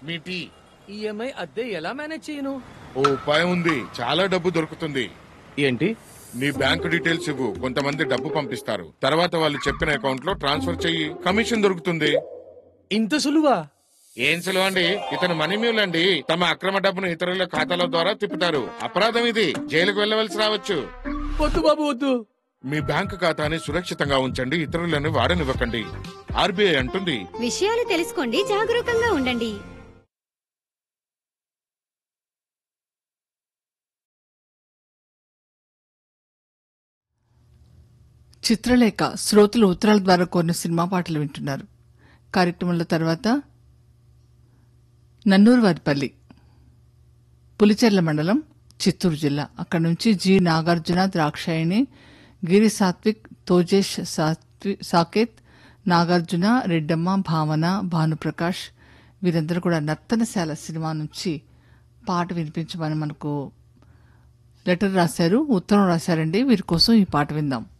మీ tea EMI అద్దె ఎలా manage చేయను ఓ ఉపాయం ఉంది చాలా డబ్బు దొరుకుతుంది ఏంటి నీ బ్యాంకు డీటెయిల్స్ ఇవ్వు కొంతమంది డబ్బు పంపిస్తారు తర్వాత వాళ్ళు చెప్పిన అకౌంట్ లో ట్రాన్స్ఫర్ చెయ్యి కమిషన్ దొరుకుతుంది ఇంత సులువా ఏం సులువు అండి ఇతను మనీ మ్యూల్ అండి తమ అక్రమ డబ్బును ఇతరుల ఖాతాల ద్వారా తిప్పుతారు అపరాధం ఇది జైలుకు వెళ్ళవలసి రావచ్చు వద్దు బాబు వద్దు మీ బ్యాంకు ఖాతాని సురక్షితంగా ఉంచండి ఇతరులను వాడనివ్వకండి ఆర్బీఐ అంటుంది విషయాలు తెలుసుకోండి జాగరూకంగా ఉండండి చిత్రలేఖ శ్రోతలు ఉత్తరాల ద్వారా కోరిన సినిమా పాటలు వింటున్నారు కార్యక్రమంలో తర్వాత నన్నూరు వారిపల్లి పులిచెర్ల మండలం చిత్తూరు జిల్లా అక్కడి నుంచి జి నాగార్జున ద్రాక్షాయణి గిరి సాత్విక్ తోజేష్ సాత్వి సాకేత్ నాగార్జున రెడ్డమ్మ భావన భానుప్రకాష్ వీరందరూ కూడా నర్తనశాల సినిమా నుంచి పాట వినిపించమని మనకు లెటర్ రాశారు ఉత్తరం రాశారండి వీరి కోసం ఈ పాట విందాం